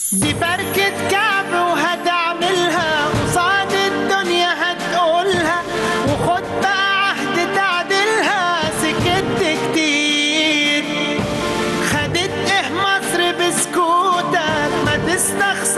دي فركة كعب وهتعملها قصاد الدنيا هتقولها وخد بقى عهد تعدلها سكت كتير خدت ايه مصر بسكوتك ما تستخسر